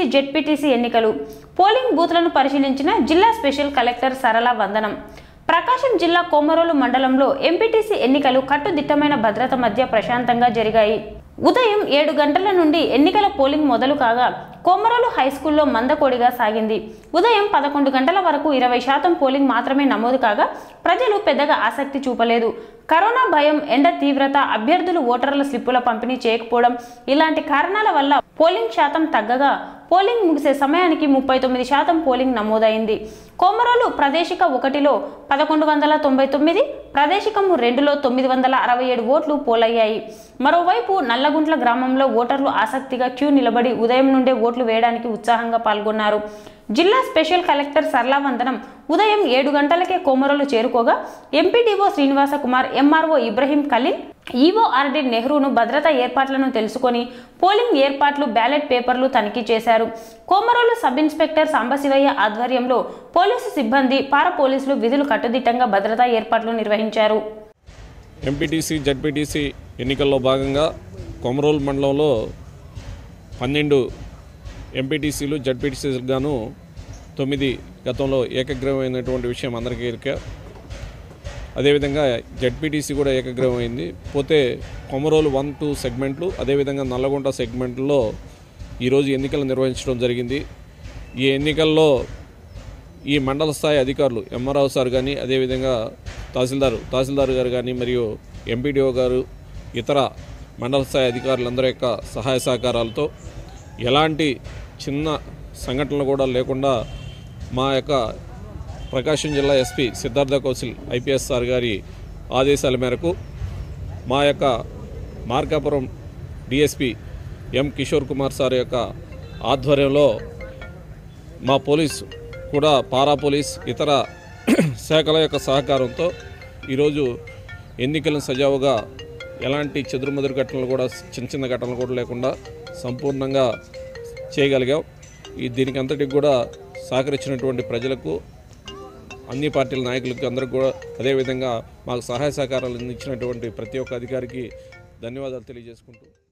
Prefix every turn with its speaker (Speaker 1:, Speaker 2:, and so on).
Speaker 1: ZPTC ఎన్నికలు polling బూత్లను పరిశీలించిన జిల్లా స్పెషల్ కలెక్టర్ సరళ వందనం ప్రకాశం జిల్లా కోమరోలు మండలంలో ఎంపీటీసీ ఎన్నికలు కట్టుదిట్టమైన భద్రత మధ్య ప్రశాంతంగా జరిగాయి ఉదయం ఏడు గంటల నుండి ఎన్నికల పోలింగ్ మొదలు కాగా కోమరోలు హైస్కూల్లో మందకోడిగా సాగింది ఉదయం పదకొండు గంటల వరకు ఇరవై శాతం పోలింగ్ మాత్రమే నమోదు కాగా ప్రజలు పెద్దగా ఆసక్తి చూపలేదు కరోనా భయం ఎండ తీవ్రత అభ్యర్థులు ఓటర్ల స్లిప్పుల పంపిణీ చేయకపోవడం ఇలాంటి కారణాల వల్ల పోలింగ్ శాతం తగ్గగా పోలింగ్ ముగిసే సమయానికి ముప్పై తొమ్మిది శాతం పోలింగ్ నమోదైంది కోమరోలు ప్రదేశిక ఒకటిలో పదకొండు వందల తొంభై తొమ్మిది ప్రదేశికము రెండులో తొమ్మిది వందల అరవై ఏడు ఓట్లు పోలయ్యాయి మరోవైపు నల్లగుంట్ల గ్రామంలో ఓటర్లు ఆసక్తిగా క్యూ నిలబడి ఉదయం నుండే ఓట్లు వేయడానికి ఉత్సాహంగా పాల్గొన్నారు జిల్లా స్పెషల్ కలెక్టర్ సర్లావందనం ఉదయం ఏడు గంటలకే కోమరోలు చేరుకోగా MPDO Srinivasa Kumar MRO Ibrahim Khalil EO RD నెహ్రూను భద్రతా ఏర్పాట్లను తెలుసుకొని పోలింగ్ ఏర్పాట్లు బ్యాలెట్ పేపర్లు తనిఖీ చేశారు కోమరోలు సబ్ ఇన్స్పెక్టర్ సాంబశివయ్య ఆధ్వర్యంలో పోలీసు సిబ్బంది పార పోలీసులు విధులు కట్టుదిట్టంగా భద్రతా ఏర్పాట్లు నిర్వహించారు
Speaker 2: ఎంపీటీసీ జడ్పీటీసీ ఎన్నికల్లో భాగంగా కొమరోలు మండలంలో పన్నెండు ఎంపీటీసీలు జడ్పీటీసీలకు గాను తొమ్మిది గతంలో ఏకగ్రీవమైనటువంటి విషయం అందరికీ ఎరిక అదేవిధంగా జడ్పీటీసీ కూడా ఏకగ్రీవమైంది పోతే కొమరోలు వన్ టూ సెగ్మెంట్లు అదేవిధంగా నల్లగొండ సెగ్మెంట్లో ఈరోజు ఎన్నికలు నిర్వహించడం జరిగింది ఈ ఎన్నికల్లో ఈ మండల స్థాయి అధికారులు ఎంఆర్ఓ సార్ కానీ అదేవిధంగా తహసీల్దార్ తహసీల్దార్ గారు కానీ మరియు ఎంపీడీఓ గారు ఇతర మండల స్థాయి అధికారులందరి యొక్క సహాయ సహకారాలతో ఎలాంటి చిన్న సంఘటనలు కూడా లేకుండా మా యొక్క ప్రకాశం జిల్లా SP Siddhartha Kaushal IPS sir గారి ఆదేశాల మేరకు మా యొక్క Markapuram DSP M Kishore Kumar sir యొక్క ఆధ్వర్యంలో మా పోలీసు కూడా పారా పోలీస్ ఇతర శాఖల యొక్క సహకారంతో ఈరోజు ఎన్నికలను సజావుగా ఎలాంటి చెదురుమదురు ఘటనలు కూడా చిన్న చిన్న ఘటనలు కూడా లేకుండా సంపూర్ణంగా చేయగలిగాం ఈ దీనికి అంతటికి కూడా సహకరించినటువంటి ప్రజలకు అన్ని పార్టీల నాయకులకి అందరికి కూడా అదేవిధంగా మాకు సహాయ సహకారాలు అందించినటువంటి ప్రతి ఒక్క అధికారికి ధన్యవాదాలు తెలియజేసుకుంటూ